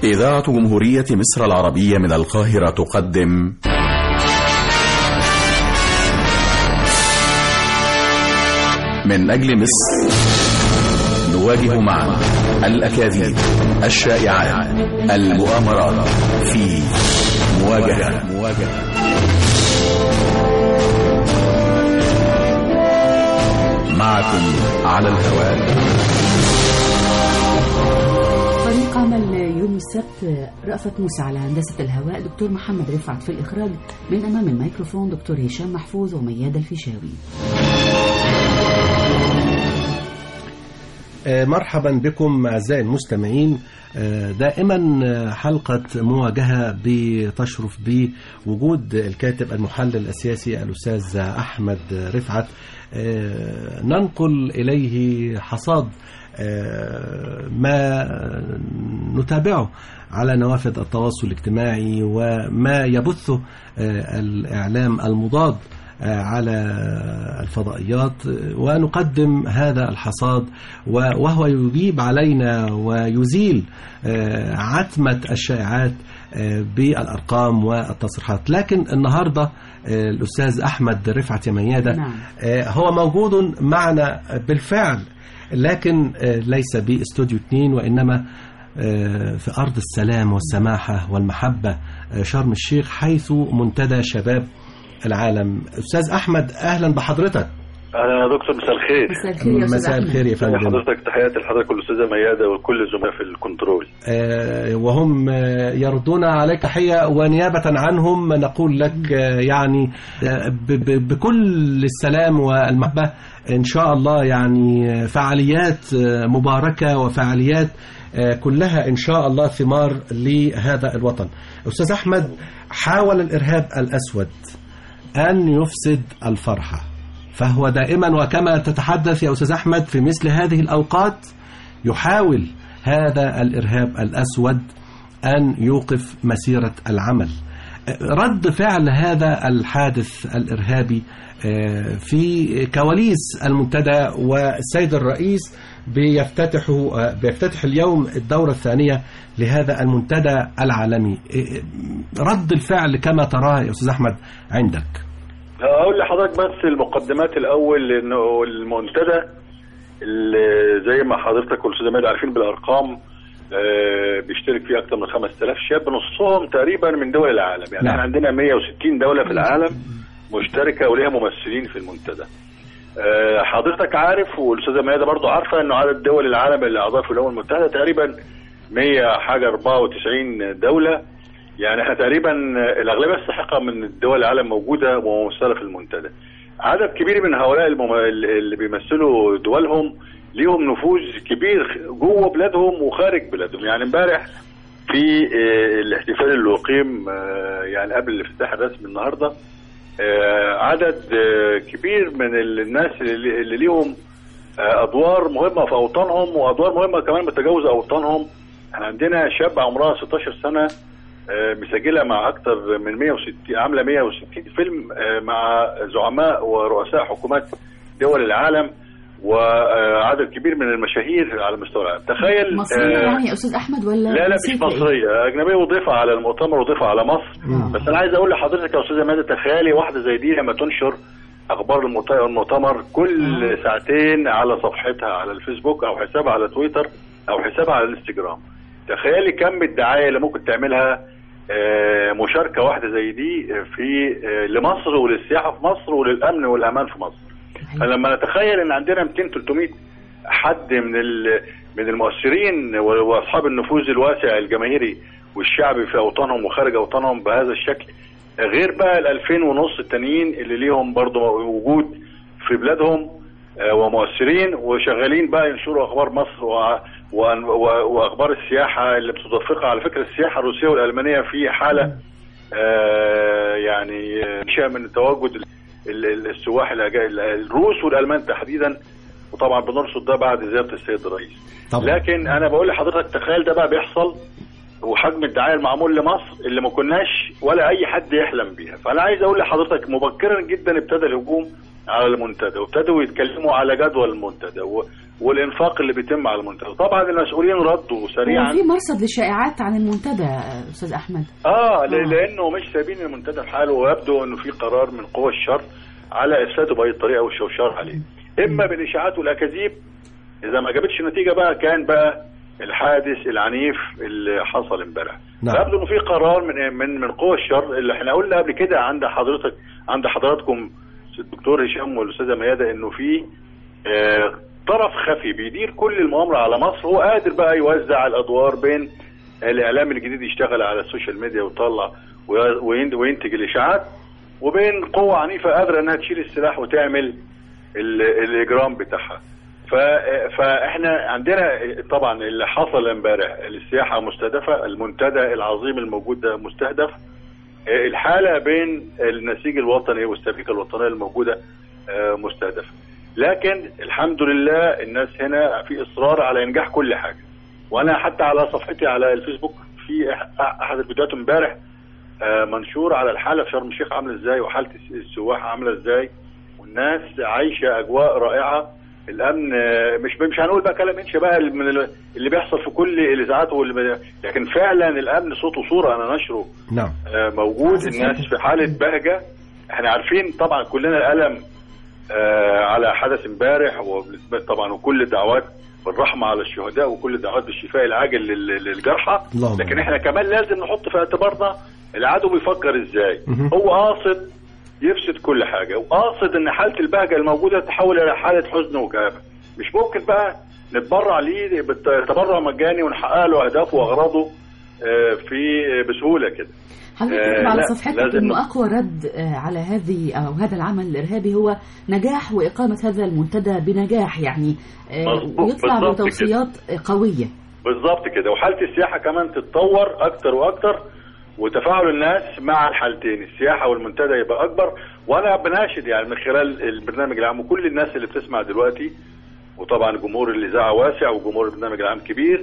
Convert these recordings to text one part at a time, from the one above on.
إذاعة جمهورية مصر العربية من القاهرة تقدم من أجل مصر نواجه معا الأكاذيب الشائعات المؤامرات في مواجهة مواجهة معكم على الهواء فريق عمل يوم السبت رأفت موسى على هندسة الهواء دكتور محمد رفعت في الإخراج من أمام الميكروفون دكتور هشام محفوظ ومياد الفيشاوي مرحبا بكم أعزائي المستمعين دائما حلقة مواجهة بتشرف بوجود الكاتب المحلل السياسي الأستاذ أحمد رفعت ننقل إليه حصاد ما نتابعه على نوافذ التواصل الاجتماعي وما يبثه الإعلام المضاد على الفضائيات ونقدم هذا الحصاد وهو يجيب علينا ويزيل عتمة الشائعات بالأرقام والتصريحات لكن النهاردة الأستاذ أحمد رفعت ميادة نعم. هو موجود معنا بالفعل لكن ليس باستوديو 2 وإنما في أرض السلام والسماحة والمحبة شرم الشيخ حيث منتدى شباب العالم أستاذ أحمد أهلا بحضرتك اهلا يا دكتور مساء الخير مساء الخير يا أستاذ مساء أحمد. الخير يا فندم حضرتك تحياتي لحضرتك والاستاذه مياده وكل الزملاء في الكنترول آه، وهم آه، يردون عليك تحية ونيابة عنهم نقول لك آه، يعني آه، ب- ب- بكل السلام والمحبة إن شاء الله يعني آه، فعاليات آه، مباركة وفعاليات آه، كلها إن شاء الله ثمار لهذا الوطن أستاذ أحمد حاول الإرهاب الأسود أن يفسد الفرحة فهو دائما وكما تتحدث يا أستاذ أحمد في مثل هذه الأوقات يحاول هذا الإرهاب الأسود أن يوقف مسيرة العمل رد فعل هذا الحادث الإرهابي آه، في كواليس المنتدى والسيد الرئيس بيفتتح آه، بيفتتح اليوم الدورة الثانية لهذا المنتدى العالمي آه، رد الفعل كما تراه يا أستاذ أحمد عندك اقول لحضرتك بس المقدمات الاول انه المنتدى اللي زي ما حضرتك والاستاذه مياده عارفين بالارقام آه، بيشترك فيه اكثر من 5000 شاب نصهم تقريبا من دول العالم يعني نعم. احنا عندنا 160 دوله في العالم مشتركه وليها ممثلين في المنتدى آه، حضرتك عارف والاستاذه مياده برضو عارفه انه عدد دول العالم اللي اعضاء في الامم المتحده تقريبا 100 حاجه 94 دوله يعني احنا تقريبا الاغلبيه الساحقه من الدول العالم موجوده وممثله في المنتدى. عدد كبير من هؤلاء المم... اللي بيمثلوا دولهم ليهم نفوذ كبير جوه بلادهم وخارج بلادهم، يعني امبارح في آه، الاحتفال اللي اقيم آه، يعني قبل الافتتاح الرسمي النهارده آه، عدد آه، كبير من الناس اللي اللي ليهم آه، ادوار مهمه في اوطانهم وادوار مهمه كمان متجاوزه اوطانهم احنا عندنا شاب عمرها 16 سنه آه، مسجله مع اكثر من 160 عامله 160 فيلم آه، مع زعماء ورؤساء حكومات دول العالم وعدد كبير من المشاهير على مستوى العالم تخيل مصرية آه، يعني يا أستاذ أحمد ولا لا لا مش جنسيتها إيه؟ مصريه اجنبيه وضيفه على المؤتمر وضيفه على مصر آه. بس انا عايز اقول لحضرتك يا استاذه ماده تخيلي واحده زي دي لما تنشر اخبار المؤت- المؤتمر كل آه. ساعتين على صفحتها على الفيسبوك او حسابها على تويتر او حسابها على الانستجرام تخيلي كم الدعايه اللي ممكن تعملها آه، مشاركه واحده زي دي في آه، لمصر وللسياحه في مصر وللامن والامان في مصر فلما نتخيل ان عندنا 200 300 حد من ال- من المؤثرين و- واصحاب النفوذ الواسع الجماهيري والشعبي في اوطانهم وخارج اوطانهم بهذا الشكل غير بقى ال 2000 ونص التانيين اللي ليهم برضه وجود في بلادهم آه، ومؤثرين وشغالين بقى ينشروا اخبار مصر و- و- و- واخبار السياحه اللي بتدفقها على فكره السياحه الروسيه والالمانيه في حاله آه، يعني آه، نشأ من تواجد ال- ال- السواح الأجا- ال- الروس والالمان تحديدا وطبعا بنرصد ده بعد زياره السيد الرئيس طبعا لكن انا بقول لحضرتك تخيل ده بقى بيحصل وحجم الدعايه المعمول لمصر اللي ما كناش ولا اي حد يحلم بيها فانا عايز اقول لحضرتك مبكرا جدا ابتدى الهجوم على المنتدى وابتدوا يتكلموا على جدول المنتدى و- والانفاق اللي بيتم على المنتدى طبعا المسؤولين ردوا سريعا وفي مرصد للشائعات عن المنتدى آه، استاذ احمد اه ل- آه. لانه مش سايبين المنتدى في حاله ويبدو انه في قرار من قوى الشر على افساده باي طريقه والشوشار عليه اما بالاشاعات والاكاذيب اذا ما جابتش نتيجه بقى كان بقى الحادث العنيف اللي حصل امبارح نعم. فيبدو انه في قرار من من من قوى الشر اللي احنا قلنا قبل كده عند حضرتك عند حضراتكم الدكتور هشام والاستاذه ميادة انه في آه، طرف خفي بيدير كل المؤامره على مصر هو قادر بقى يوزع الادوار بين الاعلام الجديد يشتغل على السوشيال ميديا ويطلع وي- وين- وينتج الاشاعات وبين قوه عنيفه قادره انها تشيل السلاح وتعمل ال- الاجرام بتاعها ف- فاحنا عندنا طبعا اللي حصل امبارح السياحه مستهدفه المنتدى العظيم الموجود ده مستهدف الحاله بين النسيج الوطني والسبيكه الوطنيه الموجوده آه، مستهدفه لكن الحمد لله الناس هنا في اصرار على انجاح كل حاجه وانا حتى على صفحتي على الفيسبوك في أح- احد الفيديوهات امبارح آه، منشور على الحاله في شرم الشيخ عامله ازاي وحاله الس- السواح عامله ازاي والناس عايشه اجواء رائعه الامن آه، مش مش هنقول بقى كلام انشا بقى من ال- اللي بيحصل في كل الاذاعات واللي- لكن فعلا الامن صوت وصوره انا نشره نعم آه، موجود الناس في حاله بهجه احنا عارفين طبعا كلنا الالم آه، على حدث امبارح وبالنسبه طبعا وكل الدعوات بالرحمه على الشهداء وكل الدعوات بالشفاء العاجل لل- للجرحى اللهم لكن احنا كمان لازم نحط في اعتبارنا العدو بيفكر ازاي مهم. هو قاصد يفسد كل حاجه وقاصد ان حاله البهجه الموجوده تتحول الى حاله حزن وكآبه مش ممكن بقى نتبرع ليه بتبرع مجاني ونحقق له اهدافه واغراضه آه، في بسهوله كده حضرتك آه، كاتب على لا، صفحتك لازم انه ن- اقوى رد آه، على هذه او هذا العمل الارهابي هو نجاح واقامه هذا المنتدى بنجاح يعني آه، مظبوط، ويطلع بالظبط بتوصيات قويه بالظبط كده وحاله السياحه كمان تتطور اكتر واكتر وتفاعل الناس مع الحالتين السياحه والمنتدى يبقى اكبر وانا بناشد يعني من خلال البرنامج العام وكل الناس اللي بتسمع دلوقتي وطبعا جمهور الاذاعه واسع وجمهور البرنامج العام كبير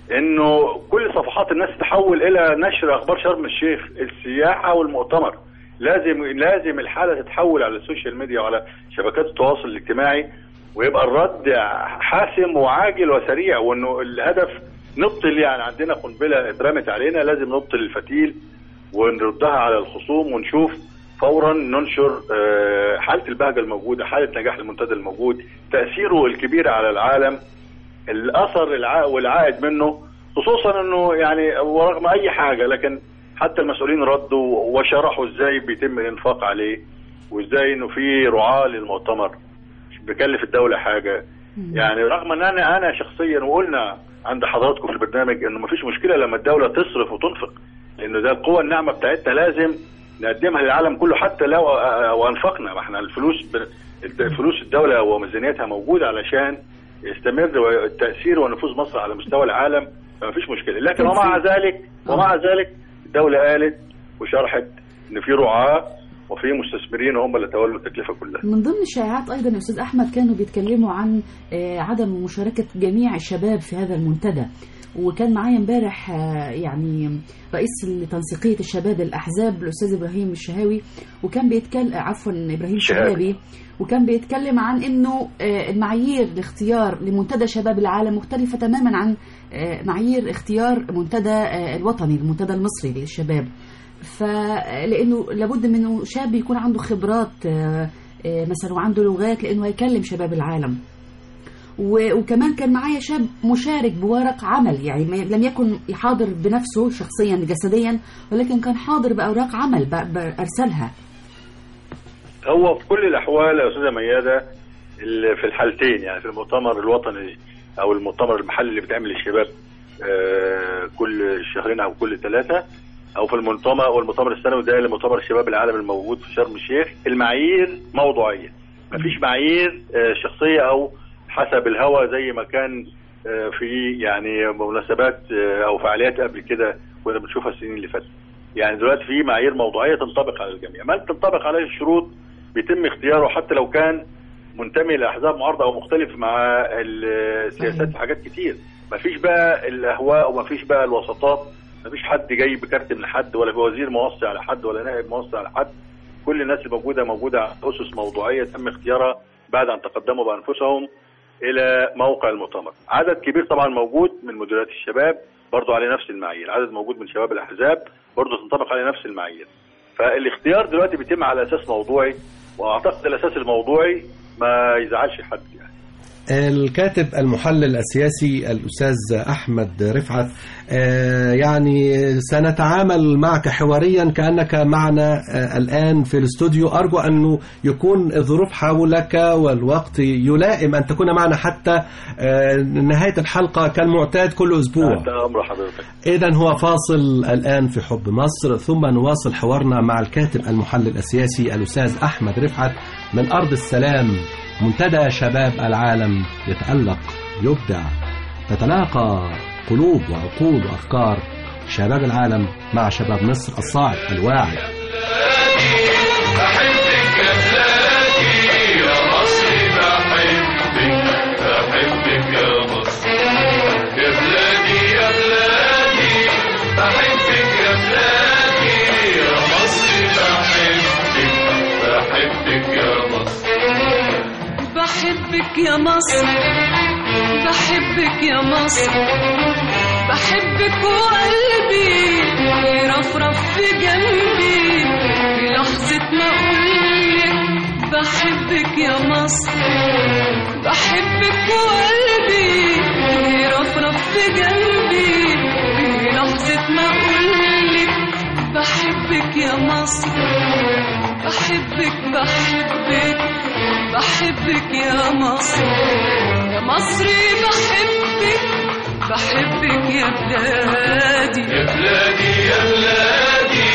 انه كل صفحات الناس تحول الى نشر اخبار شرم الشيخ السياحه والمؤتمر لازم لازم الحاله تتحول على السوشيال ميديا وعلى شبكات التواصل الاجتماعي ويبقى الرد حاسم وعاجل وسريع وانه الهدف نبطل يعني عندنا قنبله اترمت علينا لازم نبطل الفتيل ونردها على الخصوم ونشوف فورا ننشر آه، حاله البهجه الموجوده حاله نجاح المنتدى الموجود تاثيره الكبير على العالم الاثر الع- والعائد منه خصوصا انه يعني ورغم اي حاجه لكن حتى المسؤولين ردوا وشرحوا ازاي بيتم الانفاق عليه وازاي انه في رعاه للمؤتمر مش بيكلف الدوله حاجه يعني رغم ان انا انا شخصيا وقلنا عند حضراتكم في البرنامج انه مفيش مشكله لما الدوله تصرف وتنفق لانه ده القوه الناعمه بتاعتنا لازم نقدمها للعالم كله حتى لو وانفقنا ما احنا الفلوس ب- فلوس الدوله وميزانيتها موجوده علشان يستمر التاثير ونفوذ مصر على مستوى العالم فما فيش مشكله لكن ومع ذلك ومع ذلك الدوله قالت وشرحت ان في رعاه وفي مستثمرين هم اللي تولوا التكلفه كلها من ضمن الشائعات ايضا يا استاذ احمد كانوا بيتكلموا عن آه، عدم مشاركه جميع الشباب في هذا المنتدى وكان معايا امبارح آه، يعني رئيس تنسيقيه الشباب الاحزاب الاستاذ ابراهيم الشهاوي وكان بيتكلم عفوا ابراهيم شهابي. الشهابي وكان بيتكلم عن انه آه، المعايير لاختيار لمنتدى شباب العالم مختلفه تماما عن آه، معايير اختيار منتدى آه، الوطني المنتدى المصري للشباب فلانه لابد من انه شاب يكون عنده خبرات آه، آه، مثلا وعنده لغات لانه هيكلم شباب العالم و- وكمان كان معايا شاب مشارك بورق عمل يعني ما- لم يكن يحاضر بنفسه شخصيا جسديا ولكن كان حاضر باوراق عمل ب- ب- ارسلها هو في كل الاحوال يا استاذه مياده ال- في الحالتين يعني في المؤتمر الوطني او المؤتمر المحلي اللي بتعمل الشباب آه، كل شهرين او كل ثلاثه او في المؤتمر او المؤتمر السنوي ده لمؤتمر الشباب العالم الموجود في شرم الشيخ المعايير موضوعيه مفيش معايير آه، شخصيه او حسب الهوى زي ما كان آه، في يعني مناسبات آه، او فعاليات قبل كده كنا بنشوفها السنين اللي فاتت يعني دلوقتي في معايير موضوعيه تنطبق على الجميع ما تنطبق عليه الشروط بيتم اختياره حتى لو كان منتمي لاحزاب معارضه او مختلف مع السياسات في حاجات كتير ما فيش بقى الاهواء وما فيش بقى الوسطات ما فيش حد جاي بكارت من حد ولا في وزير موصي على حد ولا نائب موصي على حد كل الناس الموجوده موجوده على اسس موضوعيه تم اختيارها بعد ان تقدموا بانفسهم الى موقع المؤتمر عدد كبير طبعا موجود من مديريات الشباب برضو على نفس المعايير عدد موجود من شباب الاحزاب برضو تنطبق على نفس المعايير فالاختيار دلوقتي بيتم على اساس موضوعي واعتقد الاساس الموضوعي ما يزعلش حد يعني الكاتب المحلل السياسي الأستاذ أحمد رفعت آه، يعني سنتعامل معك حواريا كأنك معنا آه، الآن في الاستوديو أرجو أنه يكون الظروف حولك والوقت يلائم أن تكون معنا حتى آه، نهاية الحلقة كالمعتاد كل أسبوع ده امر حضرتك إذا هو فاصل الآن في حب مصر ثم نواصل حوارنا مع الكاتب المحلل السياسي الأستاذ أحمد رفعت من أرض السلام منتدى شباب العالم يتألق يبدع تتلاقى قلوب وعقول وأفكار شباب العالم مع شباب مصر الصاعد الواعي بحبك يا بلادي يا مصر بحبك بحبك يا مصر يا بلادي يا بلادي بحبك يا بلادي يا مصر بحبك بحبك يا مصر بحبك يا مصر بحبك يا مصر بحبك وقلبي يرفرف في جنبي في لحظة ما أقولك بحبك يا مصر بحبك وقلبي يرفرف في جنبي في لحظة ما أقولك بحبك يا مصر بحبك بحبك بحبك يا مصر يا مصري بحبك بحبك يا بلادي يا بلادي يا بلادي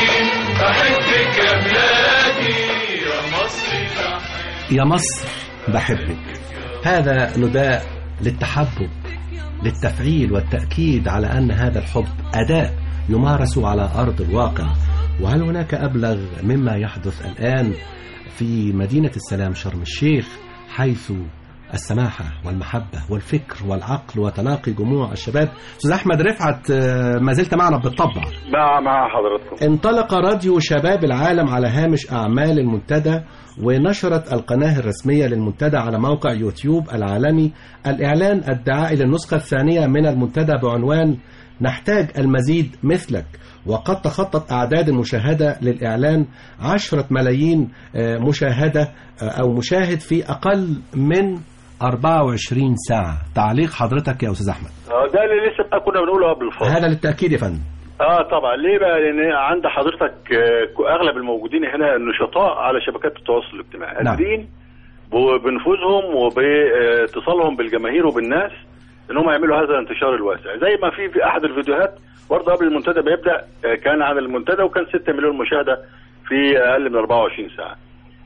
بحبك يا بلادي يا مصر بحبك يا مصر بحبك هذا نداء للتحبب للتفعيل والتأكيد على أن هذا الحب أداء يمارس على أرض الواقع وهل هناك أبلغ مما يحدث الآن في مدينة السلام شرم الشيخ حيث السماحة والمحبة والفكر والعقل وتلاقي جموع الشباب أستاذ أحمد رفعت آه، ما زلت معنا بالطبع مع مع حضراتكم انطلق راديو شباب العالم على هامش أعمال المنتدى ونشرت القناة الرسمية للمنتدى على موقع يوتيوب العالمي الإعلان الدعائي للنسخة الثانية من المنتدى بعنوان نحتاج المزيد مثلك وقد تخطت أعداد المشاهدة للإعلان عشرة ملايين آه، مشاهدة آه، أو مشاهد في أقل من 24 ساعة تعليق حضرتك يا أستاذ أحمد آه، ده اللي لسه بقى كنا بنقوله قبل الفاصل هذا للتأكيد يا فندم اه طبعا ليه بقى لان عند حضرتك آه، اغلب الموجودين هنا نشطاء على شبكات التواصل الاجتماعي نعم. قادرين ب- بنفوذهم وباتصالهم بالجماهير وبالناس ان هم يعملوا هذا الانتشار الواسع زي ما في في احد الفيديوهات برضه قبل المنتدى ما يبدا آه، كان عن المنتدى وكان 6 مليون مشاهده في اقل من 24 ساعه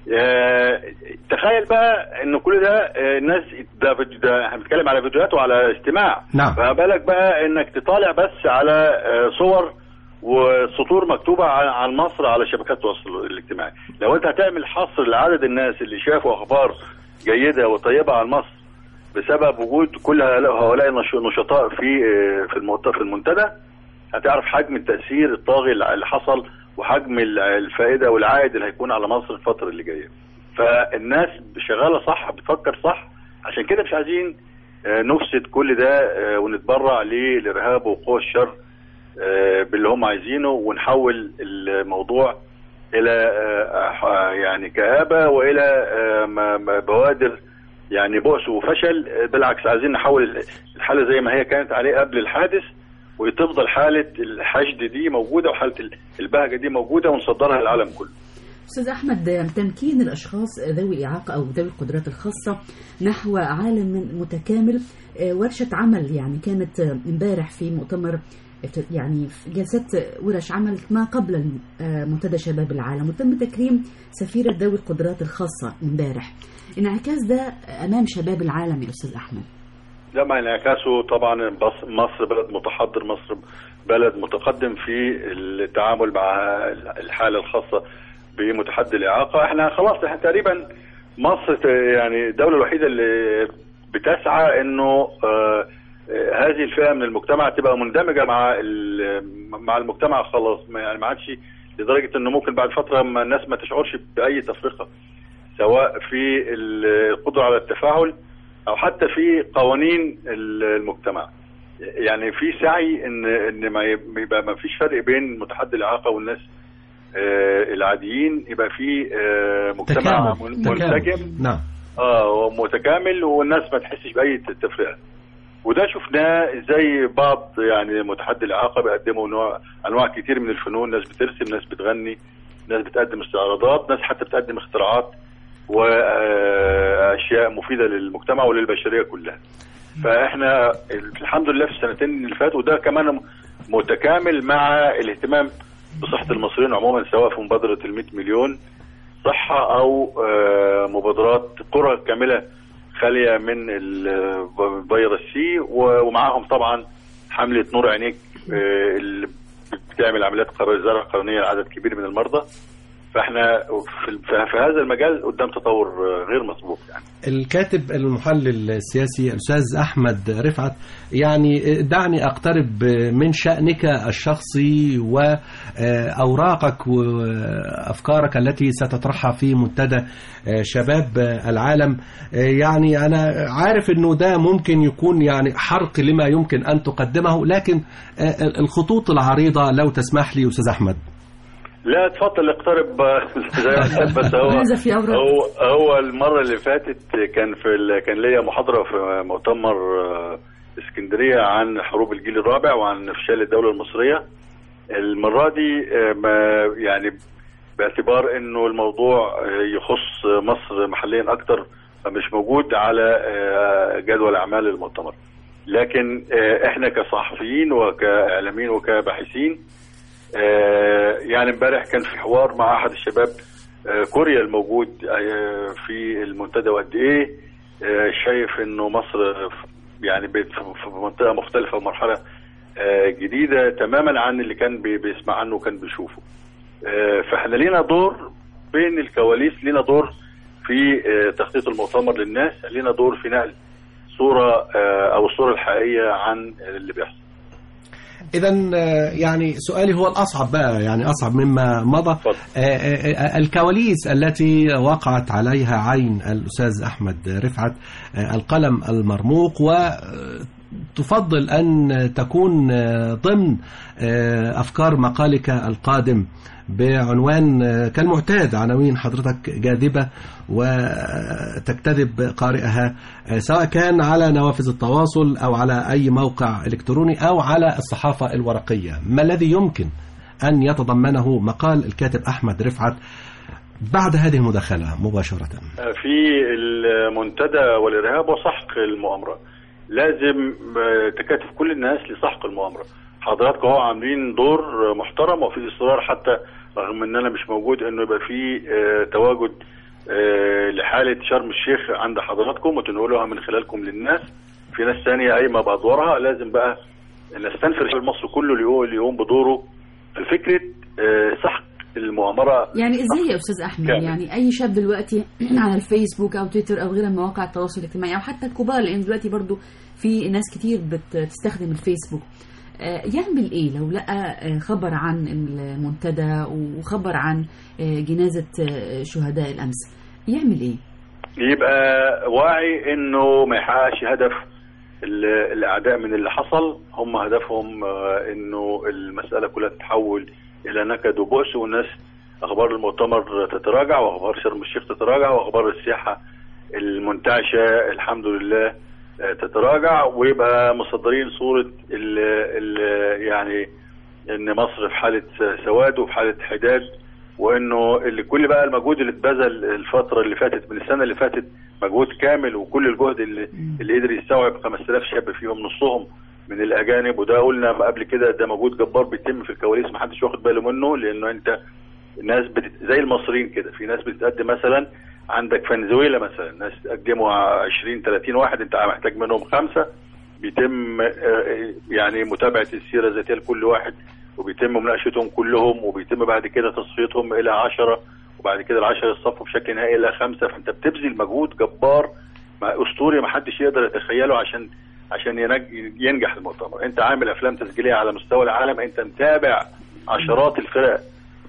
آه، تخيل بقى ان كل ده آه، الناس ده, فيديو- ده احنا بنتكلم على فيديوهات وعلى استماع نعم. فما بالك بقى انك تطالع بس على آه، صور وسطور مكتوبه عن عن مصر على شبكات التواصل الاجتماعي لو انت هتعمل حصر لعدد الناس اللي شافوا اخبار جيده وطيبه عن مصر بسبب وجود كل هؤلاء النش- النشطاء في آه، في المنت- في المنتدى هتعرف حجم التاثير الطاغي اللي حصل وحجم ال- الفائده والعائد اللي هيكون على مصر الفتره اللي جايه فالناس شغاله صح بتفكر صح عشان كده مش عايزين آه، نفسد كل ده آه، ونتبرع للارهاب وقوى الشر آه، باللي هم عايزينه ونحول الموضوع الى آه، آه، يعني كآبة والى آه، م- م- بوادر يعني بؤس وفشل آه، بالعكس عايزين نحول الحالة زي ما هي كانت عليه قبل الحادث وتفضل حالة الحشد دي موجودة وحالة البهجة دي موجودة ونصدرها للعالم كله أستاذ أحمد تمكين الأشخاص ذوي الإعاقة أو ذوي القدرات الخاصة نحو عالم متكامل آه، ورشة عمل يعني كانت آه، امبارح في مؤتمر آه، يعني في جلسات ورش عمل ما قبل آه، منتدى شباب العالم وتم تكريم سفيرة ذوي القدرات الخاصة امبارح انعكاس ده أمام شباب العالم يا أستاذ أحمد ده مع انعكاسه طبعا بص- مصر بلد متحضر مصر بلد متقدم في التعامل مع الحالة الخاصة بمتحدي الإعاقة احنا خلاص احنا تقريبا مصر ت- يعني الدولة الوحيدة اللي بتسعى انه آه، آه، هذه الفئة من المجتمع تبقى مندمجة مع ال- مع المجتمع خلاص ما- يعني ما عادش لدرجة انه ممكن بعد فترة ما الناس ما تشعرش بأي تفرقة سواء في القدرة على التفاعل او حتى في قوانين ال- المجتمع يعني في سعي ان ان ما يب- ما يبقى ما فيش فرق بين متحدي الاعاقه والناس آه، العاديين يبقى في آه، مجتمع تكامل من- منسجم تكامل نعم اه متكامل والناس ما تحسش باي تفرقه وده شفناه زي بعض يعني متحدي الاعاقه بيقدموا نوع انواع كتير من الفنون ناس بترسم ناس بتغني ناس بتقدم استعراضات ناس حتى بتقدم اختراعات واشياء مفيده للمجتمع وللبشريه كلها فاحنا الحمد لله في السنتين اللي فاتوا وده كمان متكامل مع الاهتمام بصحه المصريين عموما سواء في مبادره ال 100 مليون صحه او آه، مبادرات قرى كامله خاليه من الفيروس سي و- ومعاهم طبعا حمله نور عينيك آه، اللي بتعمل عمليات قر- زرع قرنيه لعدد كبير من المرضى فاحنا في في هذا المجال قدام تطور آه، غير مسبوق يعني الكاتب المحلل السياسي الأستاذ أحمد رفعت يعني دعني أقترب من شأنك الشخصي وأوراقك وأفكارك التي ستطرحها في منتدى شباب العالم يعني أنا عارف أنه ده ممكن يكون يعني حرق لما يمكن أن تقدمه لكن الخطوط العريضة لو تسمح لي أستاذ أحمد لا اتفضل اقترب آه، زي ما تحب بس هو ماذا في أوراق؟ هو هو المره اللي فاتت كان في ال- كان ليا محاضره في مؤتمر آه، اسكندريه عن حروب الجيل الرابع وعن افشال الدوله المصريه المره دي آه، ما يعني باعتبار انه الموضوع آه، يخص مصر محليا اكتر فمش موجود على آه، جدول اعمال المؤتمر لكن آه، احنا كصحفيين وكاعلاميين وكباحثين آه، يعني امبارح كان في حوار مع احد الشباب آه، كوريا الموجود آه، في المنتدى وقد ايه آه، شايف انه مصر يعني بت- في منطقه مختلفه ومرحله آه، جديده تماما عن اللي كان بي- بيسمع عنه وكان بيشوفه آه، فاحنا لينا دور بين الكواليس لينا دور في آه، تخطيط المؤتمر للناس لينا دور في نقل صوره آه، او الصوره الحقيقيه عن اللي بيحصل إذا يعني سؤالي هو الأصعب بقى يعني أصعب مما مضى اتفضل. آه، آه، آه، الكواليس التي وقعت عليها عين الأستاذ أحمد رفعت آه، القلم المرموق وتفضل أن تكون آه، ضمن آه، أفكار مقالك القادم بعنوان آه، كالمعتاد عناوين حضرتك جاذبة وتجتذب قارئها آه، سواء كان على نوافذ التواصل أو على أي موقع إلكتروني أو على الصحافة الورقية ما الذي يمكن أن يتضمنه مقال الكاتب أحمد رفعت بعد هذه المداخلة مباشرة في المنتدى والارهاب وسحق المؤامره لازم آه، تكاتف كل الناس لسحق المؤامره حضراتكم اهو عاملين دور محترم وفي اصرار حتى رغم ان انا مش موجود انه يبقى في آه، تواجد آه، لحاله شرم الشيخ عند حضراتكم وتنقلوها من خلالكم للناس في ناس ثانيه قايمه بادوارها لازم بقى نستنفر شعب مصر كله اللي يقوم- اللي يقوم بدوره في فكره آه، سحق المؤامره يعني ازاي يا استاذ احمد كامل. يعني اي شاب دلوقتي على الفيسبوك او تويتر او غيرها من مواقع التواصل الاجتماعي او حتى الكبار لان دلوقتي برضو في ناس كتير بتستخدم الفيسبوك آه، يعمل ايه لو لقى آه، خبر عن المنتدى وخبر عن آه، جنازة آه، شهداء الامس يعمل ايه يبقى واعي انه ما يحققش هدف ال- الاعداء من اللي حصل هم هدفهم آه، انه المساله كلها تتحول الى نكد وبؤس والناس اخبار المؤتمر تتراجع واخبار شرم الشيخ تتراجع واخبار السياحه المنتعشه الحمد لله آه، تتراجع ويبقى مصدرين صوره ال ال يعني ان مصر في حاله سواد وفي حاله حداد وانه اللي كل بقى المجهود اللي اتبذل الفتره اللي فاتت من السنه اللي فاتت مجهود كامل وكل الجهد اللي, اللي قدر يستوعب 5000 شاب فيهم نصهم من الاجانب وده قلنا قبل كده ده مجهود جبار بيتم في الكواليس ما حدش واخد باله منه لانه انت الناس بتت... زي المصريين كده في ناس بتتقدم مثلا عندك فنزويلا مثلا ناس تقدموا 20 30 واحد انت محتاج منهم خمسه بيتم آه، يعني متابعه السيره الذاتيه لكل واحد وبيتم مناقشتهم كلهم وبيتم بعد كده تصفيتهم الى عشرة وبعد كده العشرة يصفوا بشكل نهائي الى خمسة فانت بتبذل مجهود جبار ما اسطوري ما حدش يقدر يتخيله عشان عشان ينج- ينجح المؤتمر انت عامل افلام تسجيليه على مستوى العالم انت متابع عشرات الفرق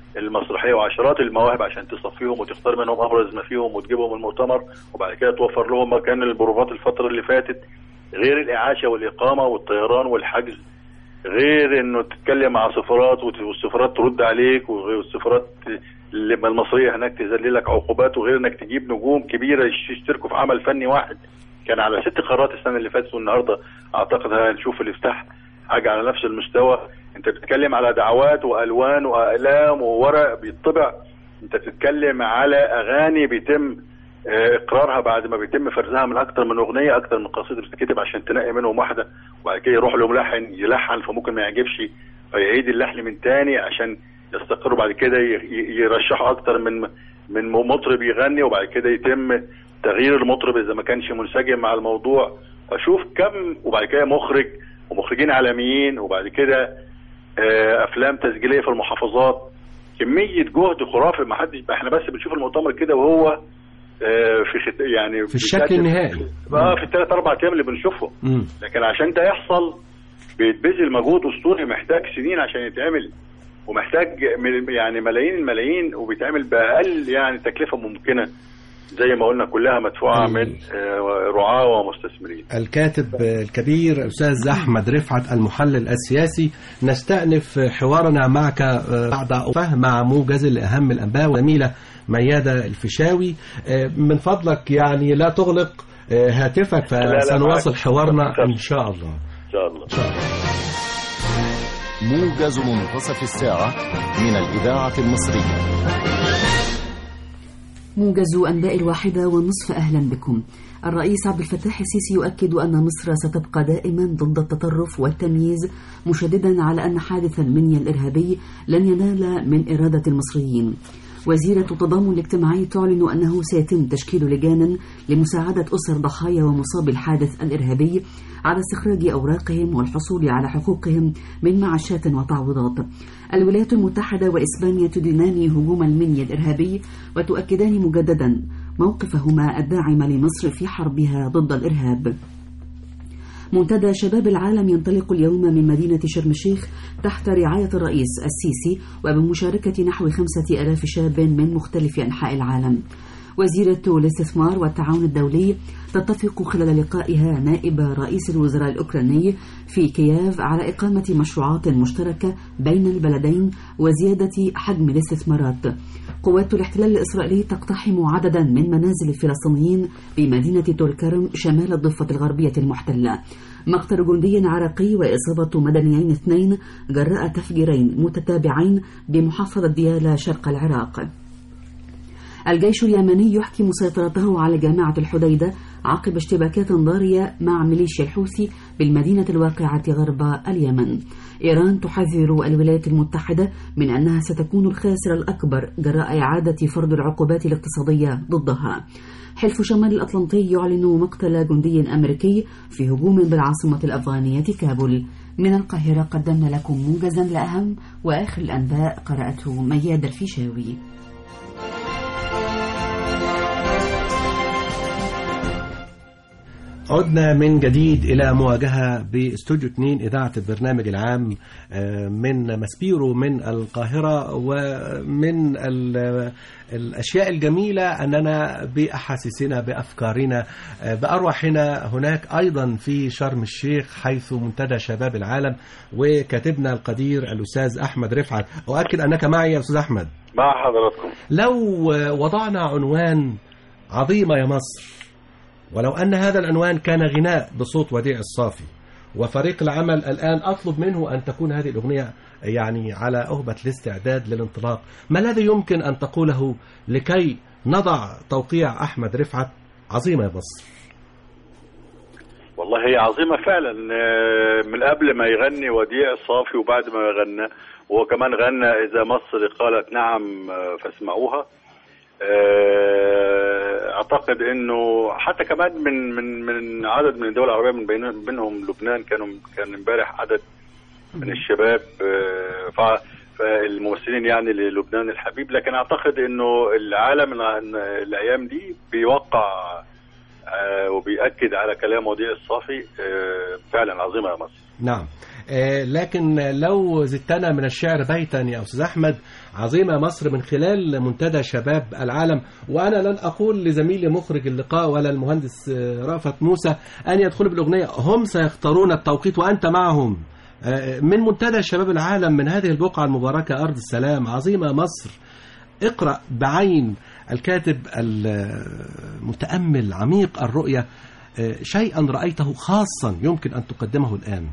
المسرحيه وعشرات المواهب عشان تصفيهم وتختار منهم ابرز ما فيهم وتجيبهم المؤتمر وبعد كده توفر لهم مكان البروفات الفتره اللي فاتت غير الاعاشه والاقامه والطيران والحجز غير انه تتكلم مع سفارات وت- والسفارات ترد عليك والسفارات اللي المصريه هناك تذللك عقوبات وغير انك تجيب نجوم كبيره يش- يشتركوا في عمل فني واحد كان على ست قارات السنه اللي فاتت والنهارده اعتقد هنشوف الافتتاح حاجه على نفس المستوى انت بتتكلم على دعوات والوان واقلام وورق بيطبع انت بتتكلم على اغاني بيتم آه، اقرارها بعد ما بيتم فرزها من اكتر من اغنيه اكتر من قصيده بتتكتب عشان تنقي منهم واحده وبعد كده يروح لملحن يلحن فممكن ما يعجبش فيعيد اللحن من تاني عشان يستقروا بعد كده ي- ي- يرشحوا اكتر من من مطرب يغني وبعد كده يتم تغيير المطرب اذا ما كانش منسجم مع الموضوع فشوف كم وبعد كده مخرج ومخرجين عالميين وبعد كده آه، افلام تسجيليه في المحافظات كميه جهد خرافي ما حدش احنا بس بنشوف المؤتمر كده وهو آه، في خت... يعني في الشكل النهائي. اه في الثلاث اربع ايام اللي بنشوفهم مم. لكن عشان ده يحصل بيتبذل مجهود اسطوري محتاج سنين عشان يتعمل ومحتاج مل- يعني ملايين الملايين وبيتعمل باقل يعني تكلفه ممكنه زي ما قلنا كلها مدفوعه أي. من آه، رعاه ومستثمرين الكاتب الكبير الأستاذ أحمد رفعت المحلل السياسي نستأنف حوارنا معك آه، بعد فهم مع موجز لأهم الأنباء وزميلة ميادة الفيشاوي آه، من فضلك يعني لا تغلق آه، هاتفك لا، فسنواصل معك. حوارنا إن شاء الله ان شاء الله موجز منتصف الساعة من الإذاعة المصرية موجز أنباء الواحدة والنصف أهلا بكم الرئيس عبد الفتاح السيسي يؤكد أن مصر ستبقى دائما ضد التطرف والتمييز مشددا على أن حادث المنيا الإرهابي لن ينال من إرادة المصريين وزيرة التضامن الاجتماعي تعلن أنه سيتم تشكيل لجان لمساعدة أسر ضحايا ومصابي الحادث الإرهابي على استخراج أوراقهم والحصول على حقوقهم من معاشات وتعويضات الولايات المتحدة وإسبانيا تدينان هجوم المنيا الإرهابي وتؤكدان مجددا موقفهما الداعم لمصر في حربها ضد الإرهاب منتدى شباب العالم ينطلق اليوم من مدينة شرم الشيخ تحت رعاية الرئيس السيسي وبمشاركة نحو خمسة ألاف شاب من مختلف أنحاء العالم وزيرة الاستثمار والتعاون الدولي تتفق خلال لقائها نائب رئيس الوزراء الأوكراني في كييف على إقامة مشروعات مشتركة بين البلدين وزيادة حجم الاستثمارات قوات الاحتلال الإسرائيلي تقتحم عددا من منازل الفلسطينيين بمدينة تولكرم شمال الضفة الغربية المحتلة مقتل جندي عراقي وإصابة مدنيين اثنين جراء تفجيرين متتابعين بمحافظة ديالى شرق العراق الجيش اليمني يحكم سيطرته على جامعة الحديدة عقب اشتباكات ضارية مع ميليشيا الحوثي بالمدينة الواقعة غرب اليمن إيران تحذر الولايات المتحدة من أنها ستكون الخاسر الأكبر جراء إعادة فرض العقوبات الاقتصادية ضدها حلف شمال الأطلنطي يعلن مقتل جندي أمريكي في هجوم بالعاصمة الأفغانية كابول من القاهرة قدمنا لكم موجزا لأهم وآخر الأنباء قرأته مياد الفيشاوي عدنا من جديد إلى مواجهة باستوديو 2 إذاعة البرنامج العام آه، من ماسبيرو من القاهرة ومن ال- الأشياء الجميلة أننا بأحاسيسنا بأفكارنا آه، بأرواحنا هناك أيضا في شرم الشيخ حيث منتدى شباب العالم وكاتبنا القدير الأستاذ أحمد رفعت أؤكد أنك معي يا أستاذ أحمد مع حضراتكم لو وضعنا عنوان عظيمة يا مصر ولو أن هذا العنوان كان غناء بصوت وديع الصافي وفريق العمل الآن أطلب منه أن تكون هذه الأغنية يعني على أهبة الاستعداد للانطلاق ما الذي يمكن أن تقوله لكي نضع توقيع أحمد رفعت عظيمة يا مصر والله هي عظيمة فعلا آه، من قبل ما يغني وديع الصافي وبعد ما غنى وهو كمان غنى إذا مصر قالت نعم آه، فاسمعوها آه، أعتقد إنه حتى كمان من من من عدد من الدول العربية من بين- بينهم لبنان كانوا كان امبارح عدد من الشباب آه، فع- فالممثلين يعني للبنان الحبيب لكن أعتقد إنه العالم الع- الأيام دي بيوقع آه، وبيأكد على كلام وديع الصافي آه، فعلا عظيمة يا مصر نعم آه، لكن لو زدتنا من الشعر بيتا يا أستاذ أحمد عظيمة مصر من خلال منتدى شباب العالم وأنا لن أقول لزميلي مخرج اللقاء ولا المهندس آه، رأفت موسى أن يدخلوا بالأغنية هم سيختارون التوقيت وأنت معهم آه، من منتدى شباب العالم من هذه البقعة المباركة أرض السلام عظيمة مصر اقرأ بعين الكاتب المتأمل عميق الرؤية آه، شيئا رأيته خاصا يمكن أن تقدمه الآن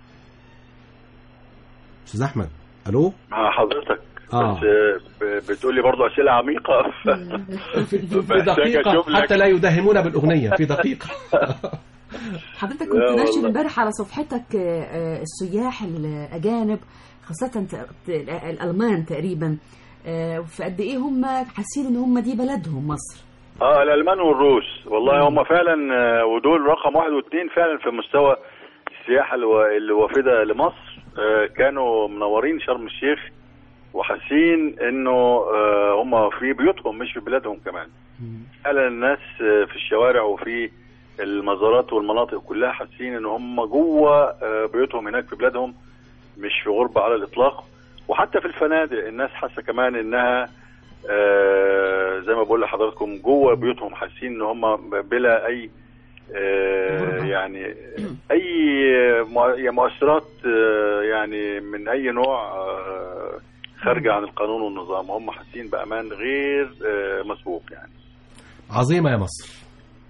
أستاذ أحمد ألو مع حضرتك آه. بس آه، ب- بتقول لي برضه اسئله عميقه في, في محتاج دقيقة أشوف لك. حتى لا يدهمون بالأغنية في دقيقة حضرتك لا كنت ناشر والله. امبارح على صفحتك آه، آه، السياح الأجانب خاصة ت- ت- الألمان تقريبا آه، فقد إيه هم حاسين إن هم دي بلدهم مصر اه الالمان والروس والله هم فعلا آه، ودول رقم واحد واثنين فعلا في مستوى السياحه الوا- الوافده لمصر آه، كانوا منورين شرم الشيخ وحاسين انه آه، هم في بيوتهم مش في بلادهم كمان فعلا الناس آه، في الشوارع وفي المزارات والمناطق كلها حاسين ان هم جوه آه، بيوتهم هناك في بلادهم مش في غربه على الاطلاق وحتى في الفنادق الناس حاسه كمان انها آه، زي ما بقول لحضراتكم جوه بيوتهم حاسين ان هم بلا اي آه، يعني اي مؤ- يعني مؤثرات آه، يعني من اي نوع آه، خارجه عن القانون والنظام هم حاسين بامان غير آه، مسبوق يعني عظيمة يا مصر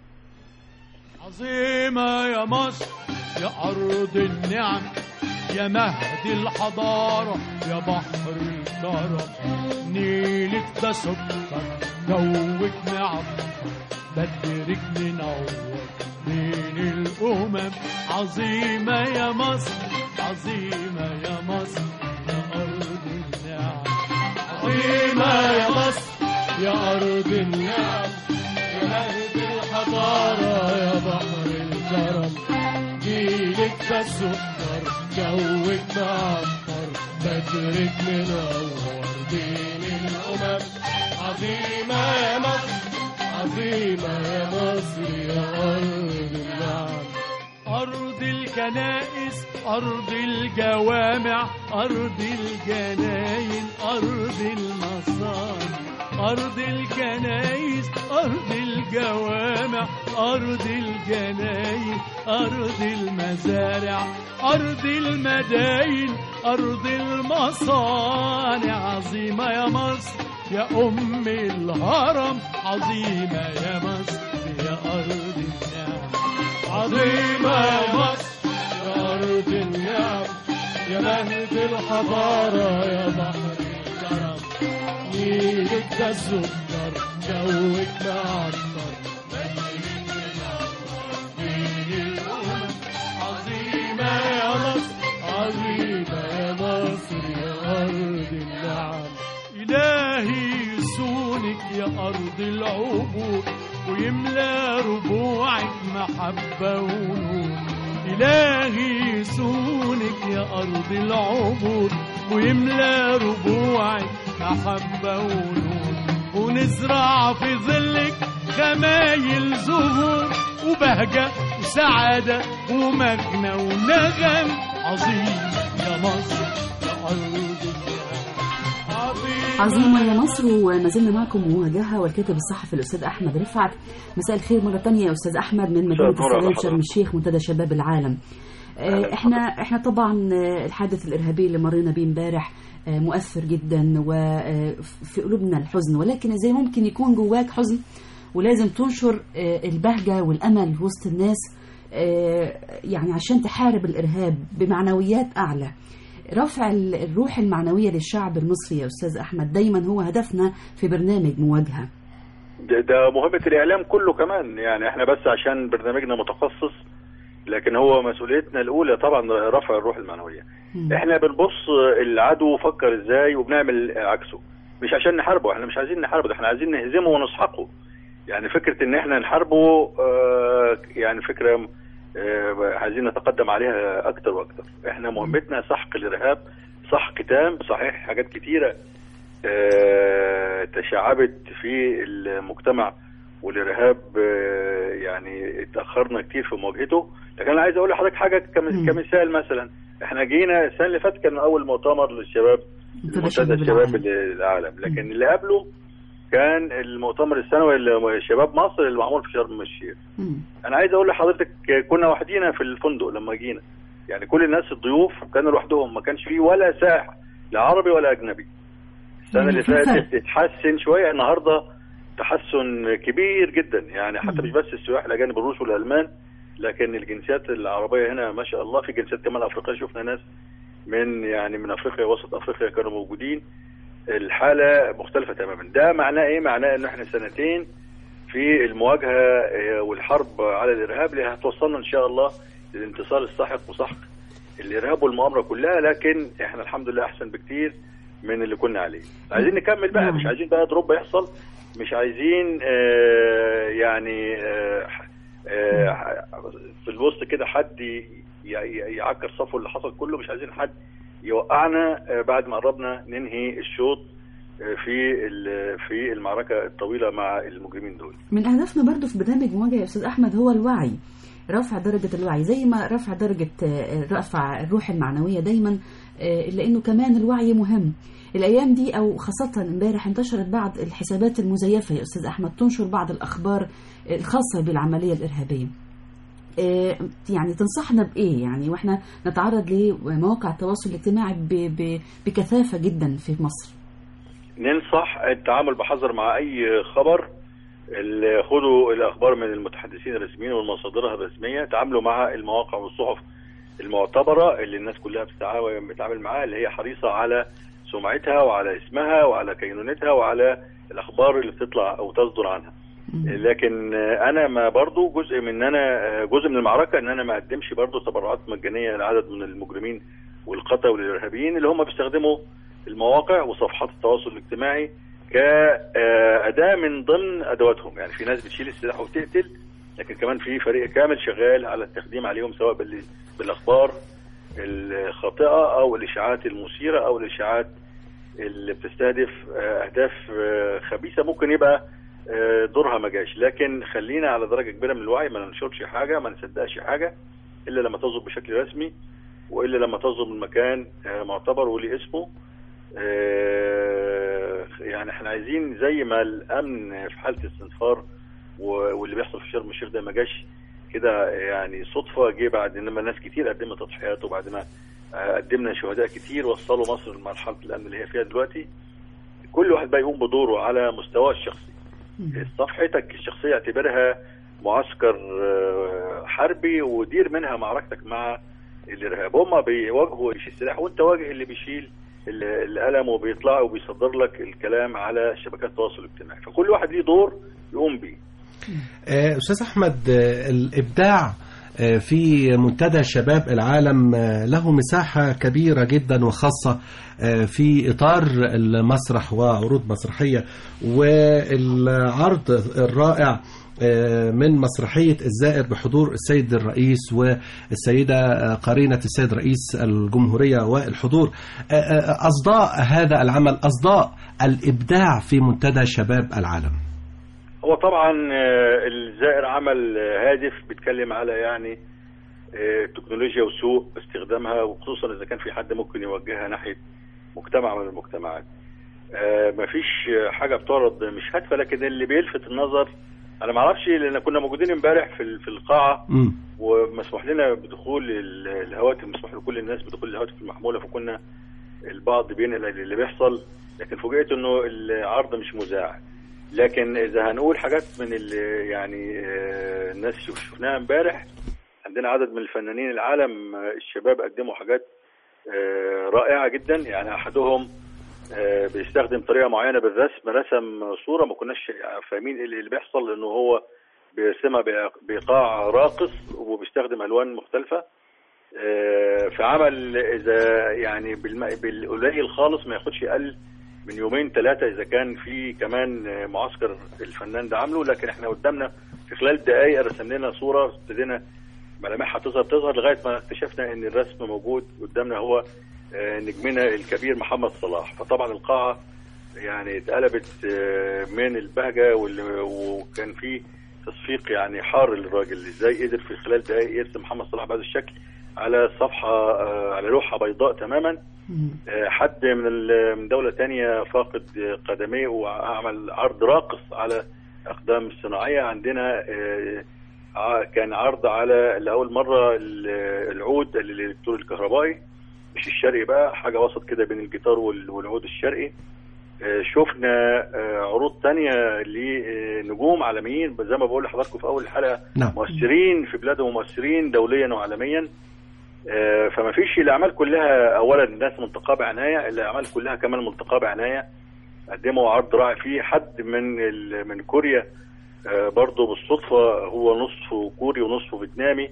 عظيمة يا مصر يا أرض النعم يا مهد الحضارة يا بحر الكرم نيلك ده سكر جوك نعم بدرك منور بين الأمم عظيمة يا مصر عظيمة يا مصر يا أرض النعم عظيمة يا مصر يا أرض النعم يا مهد الحضارة يا بحر الكرم جيلك ده السكر جوك معطر بدرك منور بين الأمم عظيمة يا مصر عظيمة يا مصر يا أرض النعم أرض الكنائس أرض الجوامع أرض الجناين أرض المصانع أرض الكنائس أرض الجوامع أرض الجناين أرض المزارع أرض المداين أرض المصانع عظيمة يا مصر يا أم الهرم عظيمة يا مصر يا أرض النعم عظيمة يا مصر يا أرض النعم يا مهد الحضارة يا بحر الكرم نيلك ده السكر جوك معطر عظيمة يا مصر عظيمة يا مصر يا أرض النعم إلهي يسونك يا أرض العبور ويملى ربوعك محبة ونور إلهي يسونك يا أرض العبور ويملى ربوعك محبة ونور ونزرع في ظلك خمايل زهور وبهجة وسعادة ومجنى ونغم عظيم يا مصر يا أرض النعم عظيمة يا مصر وما زلنا معكم مواجهة والكاتب الصحفي الأستاذ أحمد رفعت مساء الخير مرة تانية يا أستاذ أحمد من مدينة مساء النور على السلام شرم حضرتك. الشيخ منتدى شباب العالم آه، احنا احنا طبعا آه، الحادث الارهابي اللي مرينا بيه امبارح آه، مؤثر جدا وفي قلوبنا الحزن ولكن ازاي ممكن يكون جواك حزن ولازم تنشر آه، البهجه والامل وسط الناس آه، يعني عشان تحارب الارهاب بمعنويات اعلى رفع ال- الروح المعنويه للشعب المصري يا استاذ احمد دايما هو هدفنا في برنامج مواجهه ده, ده مهمة الإعلام كله كمان يعني احنا بس عشان برنامجنا متخصص لكن هو مسؤوليتنا الأولى طبعا رفع الروح المعنوية مم. احنا بنبص العدو فكر ازاي وبنعمل عكسه مش عشان نحاربه احنا مش عايزين نحاربه ده احنا عايزين نهزمه ونسحقه يعني فكرة ان احنا نحاربه آه، يعني فكرة آه، عايزين نتقدم عليها اكتر واكتر احنا مهمتنا سحق الارهاب سحق تام صحيح حاجات كتيرة آه، تشعبت في المجتمع والارهاب آه، يعني اتاخرنا كتير في مواجهته لكن انا عايز اقول لحضرتك حاجه كم- مم. كمثال مثلا احنا جينا السنه اللي فاتت كان اول مؤتمر للشباب منتدى منتدى شباب الشباب العالم. العالم لكن اللي قبله كان المؤتمر السنوي لشباب مصر اللي معمول في شرم الشيخ مم. انا عايز اقول لحضرتك كنا وحدينا في الفندق لما جينا يعني كل الناس الضيوف كانوا لوحدهم ما كانش فيه ولا سائح لا عربي ولا اجنبي السنه اللي في فرق. فاتت اتحسن شويه النهارده تحسن كبير جدا يعني حتى مش بس السياح الاجانب الروس والالمان لكن الجنسيات العربيه هنا ما شاء الله في جنسيات كمان افريقيه شفنا ناس من يعني من افريقيا وسط افريقيا كانوا موجودين الحاله مختلفه تماما ده معناه ايه معناه ان احنا سنتين في المواجهه آه، والحرب على الارهاب اللي هتوصلنا ان شاء الله للانتصار الساحق وسحق الارهاب والمؤامره كلها لكن احنا الحمد لله احسن بكتير من اللي كنا عليه عايزين نكمل بقى نعم. مش عايزين بقى دروب يحصل مش عايزين آه يعني آه آه في الوسط كده حد ي- ي- يعكر صفه اللي حصل كله مش عايزين حد يوقعنا آه بعد ما قربنا ننهي الشوط آه في ال- في المعركه الطويله مع المجرمين دول من أهدافنا برضو في برنامج مواجهة يا أستاذ أحمد هو الوعي رفع درجة الوعي زي ما رفع درجة آه، رفع الروح المعنوية دايما آه، لأنه كمان الوعي مهم الأيام دي أو خاصة امبارح انتشرت بعض الحسابات المزيفة يا أستاذ أحمد تنشر بعض الأخبار الخاصة بالعملية الإرهابية آه، يعني تنصحنا بإيه يعني وإحنا نتعرض لمواقع التواصل الاجتماعي ب- ب- بكثافة جدا في مصر ننصح التعامل بحذر مع اي خبر ال- خدوا الاخبار من المتحدثين الرسميين والمصادرها الرسميه تعاملوا مع المواقع والصحف المعتبره اللي الناس كلها بتتعاون بتتعامل معاها اللي هي حريصه على سمعتها وعلى اسمها وعلى كينونتها وعلى الاخبار اللي بتطلع او تصدر عنها لكن آه، انا ما برضو جزء من ان انا آه، جزء من المعركه ان انا ما اقدمش برضو تبرعات مجانيه لعدد من المجرمين والقتله والارهابيين اللي هم بيستخدموا المواقع وصفحات التواصل الاجتماعي كأداة من ضمن أدواتهم يعني في ناس بتشيل السلاح وتقتل لكن كمان في فريق كامل شغال على التخديم عليهم سواء بال- بالأخبار الخاطئة أو الإشاعات المثيرة أو الإشاعات اللي بتستهدف آه، أهداف آه، خبيثة ممكن يبقى آه، دورها ما جاش لكن خلينا على درجة كبيرة من الوعي ما ننشرش حاجة ما نصدقش حاجة إلا لما تصدر بشكل رسمي وإلا لما تصدر من مكان آه، معتبر وليه اسمه آه، يعني احنا عايزين زي ما الامن في حاله استنفار و- واللي بيحصل في شرم الشيخ ده ما جاش كده يعني صدفه جه بعد انما ناس كتير قدمت تضحيات وبعد ما آه، قدمنا شهداء كتير وصلوا مصر لمرحله الامن اللي هي فيها دلوقتي كل واحد بقى يقوم بدوره على مستواه الشخصي صفحتك الشخصيه اعتبرها معسكر آه، حربي ودير منها معركتك مع الارهاب هم بيواجهوا يشيل السلاح وانت واجه اللي بيشيل ال- القلم وبيطلع وبيصدر لك الكلام على شبكات التواصل الاجتماعي فكل واحد ليه دور يقوم بيه آه، أستاذ أحمد آه، الإبداع آه، في منتدى شباب العالم آه، له مساحة كبيرة جدا وخاصة آه، في إطار المسرح وعروض مسرحية والعرض الرائع آه، من مسرحية الزائر بحضور السيد الرئيس والسيدة آه، قرينة السيد رئيس الجمهورية والحضور آه، آه، أصداء هذا العمل أصداء الإبداع في منتدى شباب العالم هو طبعا آه، الزائر عمل آه، هادف بيتكلم على يعني آه، التكنولوجيا وسوء استخدامها وخصوصا اذا كان في حد ممكن يوجهها ناحيه مجتمع من المجتمعات. آه، مفيش آه، حاجه بتعرض مش هادفه لكن اللي بيلفت النظر انا ما اعرفش لان كنا موجودين امبارح في ال- في القاعه مم. ومسموح لنا بدخول ال- الهواتف مسموح لكل الناس بدخول الهواتف المحموله فكنا البعض بينقل اللي بيحصل لكن فوجئت انه العرض مش مذاع لكن اذا هنقول حاجات من اللي يعني آه، الناس شوف- شفناها امبارح عندنا عدد من الفنانين العالم آه، الشباب قدموا حاجات آه، رائعه جدا يعني احدهم آه، بيستخدم طريقه معينه بالرسم رسم صوره ما كناش فاهمين ايه اللي بيحصل لانه هو بيرسمها بإيق- بايقاع راقص وبيستخدم الوان مختلفه آه، في عمل اذا يعني بالم- بالقليل خالص ما ياخدش اقل من يومين ثلاثه اذا كان في كمان آه، معسكر الفنان ده عامله لكن احنا قدامنا في خلال دقائق رسم لنا صوره ابتدينا ملامحها تظهر تظهر لغايه ما اكتشفنا ان الرسم موجود قدامنا هو آه، نجمنا الكبير محمد صلاح فطبعا القاعه يعني اتقلبت آه، من البهجه وال- وكان في تصفيق يعني حار للراجل ازاي قدر في خلال دقائق يرسم محمد صلاح بهذا الشكل على صفحه آه، على لوحه بيضاء تماما مم. آه، حد من ال- من دوله تانية فاقد آه، قدميه وعمل عرض راقص على اقدام الصناعيه عندنا آه، ع- كان عرض على لاول مره ال- العود الالكتروني الكهربائي مش الشرقي بقى حاجه وسط كده بين الجيتار وال- والعود الشرقي آه، شفنا آه، عروض تانية لنجوم عالميين زي ما بقول لحضراتكم في اول الحلقه نعم مؤثرين في بلادهم ومؤثرين دوليا وعالميا آه، فما فيش الاعمال كلها اولا الناس ملتقاه بعنايه الاعمال كلها كمان ملتقاه بعنايه قدموا عرض رائع فيه حد من ال- من كوريا آه، برضه بالصدفه هو نصفه كوري ونصفه فيتنامي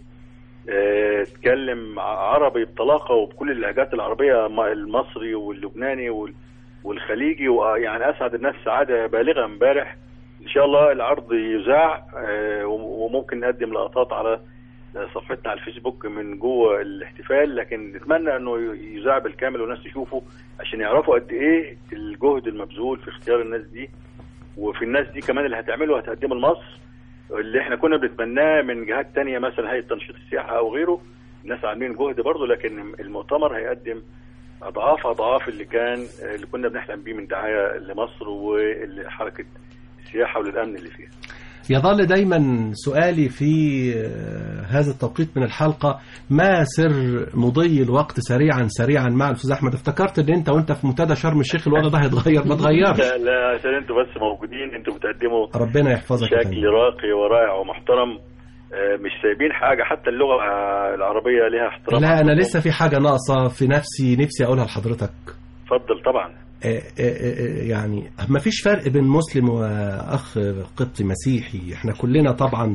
آه، اتكلم ع- عربي بطلاقه وبكل اللهجات العربيه م- المصري واللبناني وال- والخليجي ويعني اسعد الناس سعاده بالغه امبارح ان شاء الله العرض يذاع آه، وممكن نقدم لقطات على صفحتنا على الفيسبوك من جوه الاحتفال لكن نتمنى انه يذاع بالكامل والناس تشوفه عشان يعرفوا قد ايه الجهد المبذول في اختيار الناس دي وفي الناس دي كمان اللي هتعمله هتقدمه لمصر اللي احنا كنا بنتمناه من جهات تانية مثلا هيئه تنشيط السياحه او غيره الناس عاملين جهد برضه لكن المؤتمر هيقدم اضعاف اضعاف اللي كان اللي كنا بنحلم بيه من دعايه لمصر وحركه السياحه وللامن اللي فيها يظل دايما سؤالي في آه، هذا التوقيت من الحلقة ما سر مضي الوقت سريعا سريعا مع الأستاذ أحمد افتكرت أن أنت وأنت في منتدى شرم الشيخ الوضع ده هيتغير ما اتغيرش لا لا عشان انتوا بس موجودين انتوا بتقدموا ربنا يحفظك يا بشكل فندم. راقي ورائع ومحترم آه، مش سايبين حاجه حتى اللغه آه، العربيه ليها احترام لا أنا لسه في حاجة ناقصة في نفسي نفسي أقولها لحضرتك اتفضل طبعا آه، آه، آه، يعني ما فيش فرق بين مسلم واخ قبطي مسيحي احنا كلنا طبعا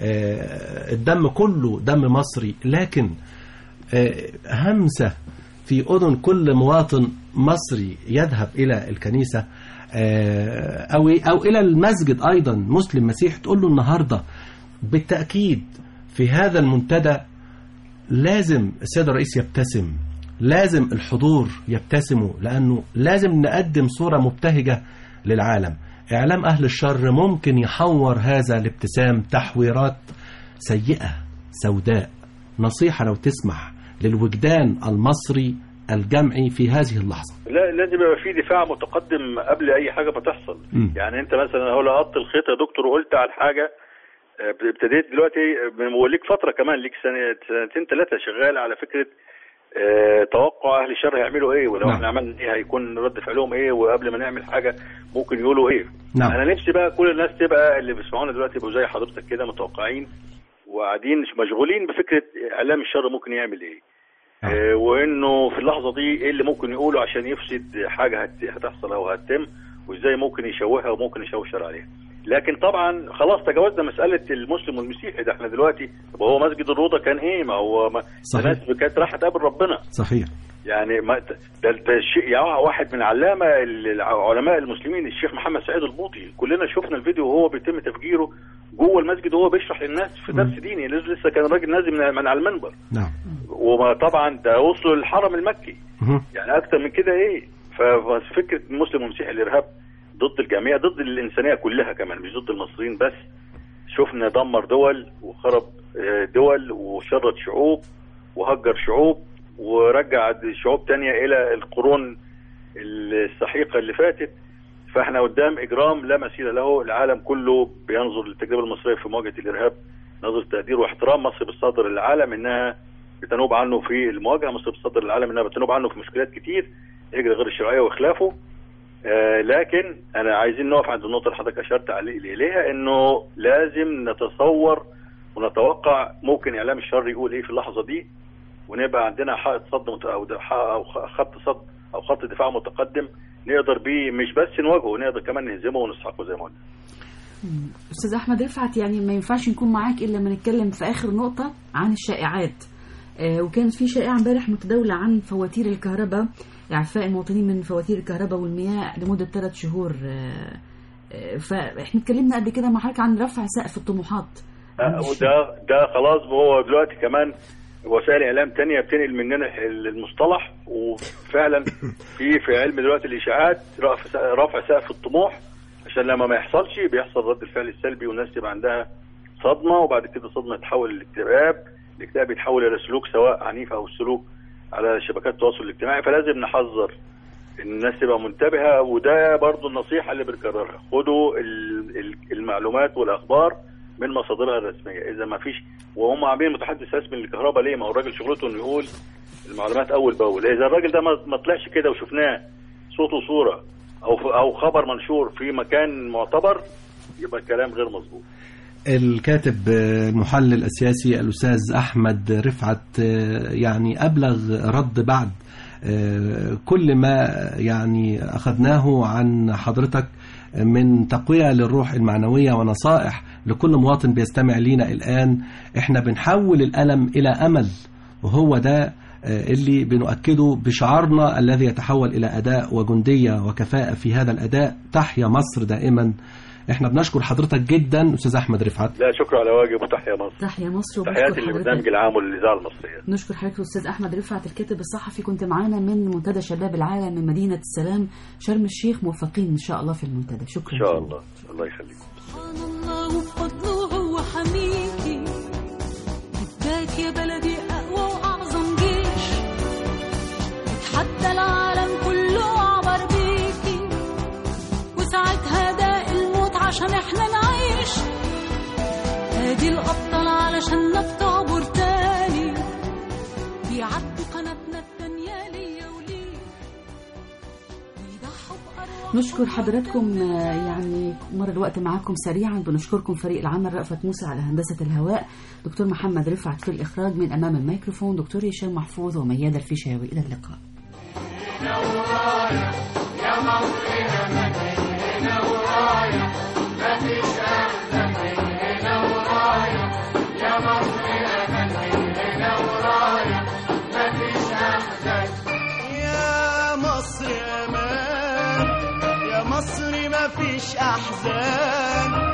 آه، الدم كله دم مصري لكن آه، همسة في أذن كل مواطن مصري يذهب إلى الكنيسة آه، أو أو إلى المسجد أيضا مسلم مسيحي تقول له النهاردة بالتأكيد في هذا المنتدى لازم السيد الرئيس يبتسم لازم الحضور يبتسموا لأنه لازم نقدم صورة مبتهجة للعالم إعلام أهل الشر ممكن يحور هذا الابتسام تحويرات سيئة سوداء نصيحة لو تسمح للوجدان المصري الجمعي في هذه اللحظة لا لازم يبقى في دفاع متقدم قبل اي حاجه بتحصل مم. يعني انت مثلا هو لقطت الخيط يا دكتور وقلت على حاجه آه، ابتديت دلوقتي من- وليك فتره كمان ليك سنه سنتين ثلاثه شغال على فكره آه، توقع اهل الشر هيعملوا ايه ولو نعم. احنا عملنا ايه هيكون رد فعلهم ايه وقبل ما نعمل حاجه ممكن يقولوا ايه نعم. انا نفسي بقى كل الناس تبقى اللي بيسمعونا دلوقتي يبقوا زي حضرتك كده متوقعين وقاعدين مشغولين بفكره اعلام الشر ممكن يعمل ايه نعم. آه، وانه في اللحظه دي ايه اللي ممكن يقوله عشان يفسد حاجه هت- هتحصل او هتتم وازاي ممكن يشوهها وممكن يشوشر عليها لكن طبعا خلاص تجاوزنا مساله المسلم والمسيحي ده احنا دلوقتي طب هو مسجد الروضه كان ايه ما هو ما صحيح. الناس كانت رايحه تقابل ربنا صحيح يعني ما ده ده الشيء يعني واحد من علامه العلماء المسلمين الشيخ محمد سعيد البوطي كلنا شفنا الفيديو وهو بيتم تفجيره جوه المسجد وهو بيشرح للناس في درس ديني لسه كان الراجل نازل من من على المنبر نعم وما طبعا ده وصلوا للحرم المكي مهم. يعني اكتر من كده ايه ف- ففكره المسلم والمسيحي الارهاب ضد الجميع ضد الانسانيه كلها كمان مش ضد المصريين بس شفنا دمر دول وخرب آه، دول وشرد شعوب وهجر شعوب ورجع شعوب تانية الى القرون السحيقه اللي فاتت فاحنا قدام اجرام لا مثيل له العالم كله بينظر للتجربه المصريه في مواجهه الارهاب نظره تقدير واحترام مصر بالصدر العالم انها بتنوب عنه في المواجهه مصر بالصدر العالم انها بتنوب عنه في مشكلات كتير هجره غير الشرعيه وخلافه آه لكن انا عايزين نقف عند النقطه اللي حضرتك اشرت عليه اليها انه لازم نتصور ونتوقع ممكن اعلام الشر يقول ايه في اللحظه دي ونبقى عندنا حائط صد مت- او د- ح- او خ- خط صد او خط دفاع متقدم نقدر بيه مش بس نواجهه نقدر كمان نهزمه ونسحقه زي ما قلنا استاذ احمد رفعت يعني ما ينفعش نكون معاك الا لما نتكلم في اخر نقطه عن الشائعات آه، وكانت في شائعه امبارح متداوله عن فواتير الكهرباء اعفاء المواطنين من فواتير الكهرباء والمياه لمده ثلاث شهور آه، آه، فاحنا اتكلمنا قبل كده مع حضرتك عن رفع سقف الطموحات آه، وده ده خلاص هو دلوقتي كمان وسائل اعلام تانية بتنقل مننا المصطلح وفعلا في في علم دلوقتي الاشاعات رفع رفع سقف الطموح عشان لما ما يحصلش بيحصل رد الفعل السلبي والناس تبقى عندها صدمه وبعد كده صدمه تتحول لاكتئاب الاكتئاب بيتحول الى سلوك سواء عنيف او سلوك على شبكات التواصل الاجتماعي فلازم نحذر الناس تبقى منتبهه وده برضو النصيحه اللي بنكررها خدوا ال- ال- المعلومات والاخبار من مصادرها الرسميه اذا ما فيش وهم عاملين متحدث رسمي للكهرباء ليه ما هو الراجل شغلته انه يقول المعلومات اول باول اذا الراجل ده ما- ما طلعش كده وشفناه صوت وصوره او او خبر منشور في مكان معتبر يبقى الكلام غير مظبوط الكاتب آه، المحلل السياسي الأستاذ أحمد رفعت آه، يعني أبلغ رد بعد آه، كل ما يعني أخذناه عن حضرتك من تقوية للروح المعنوية ونصائح لكل مواطن بيستمع لينا الآن احنا بنحول الألم إلى أمل وهو ده آه، اللي بنؤكده بشعارنا الذي يتحول إلى أداء وجندية وكفاءة في هذا الأداء تحيا مصر دائما احنا بنشكر حضرتك جدا أستاذ أحمد رفعت لا شكر على واجب وتحيا مصر تحيا مصر تحياتي وبشكر للبرنامج حضرتك العام وللاذاعه المصريه نشكر حضرتك استاذ احمد رفعت الكاتب الصحفي كنت معانا من منتدى شباب العالم من مدينه السلام شرم الشيخ موفقين ان شاء الله في المنتدى شكرا ان شاء الله الله يخليك سبحان الله وفضله هو حميكي اداك يا بلدي اقوى واعظم جيش اتحدى العالم كله عبر بيكي وساعتها ده الموت عشان احنا نعيش ادي الابطال علشان بتعبر تاني بيعدوا قناتنا التانية ليا وليك ويضحوا بأرواحهم نشكر حضراتكم آه، يعني مر الوقت معاكم سريعا بنشكركم فريق العمل رأفت موسى على هندسة الهواء دكتور محمد رفعت في الإخراج من أمام الميكروفون دكتور هشام محفوظ وميادة الفيشاوي إلى اللقاء يا مصر امان يا مصر ما فيش احزان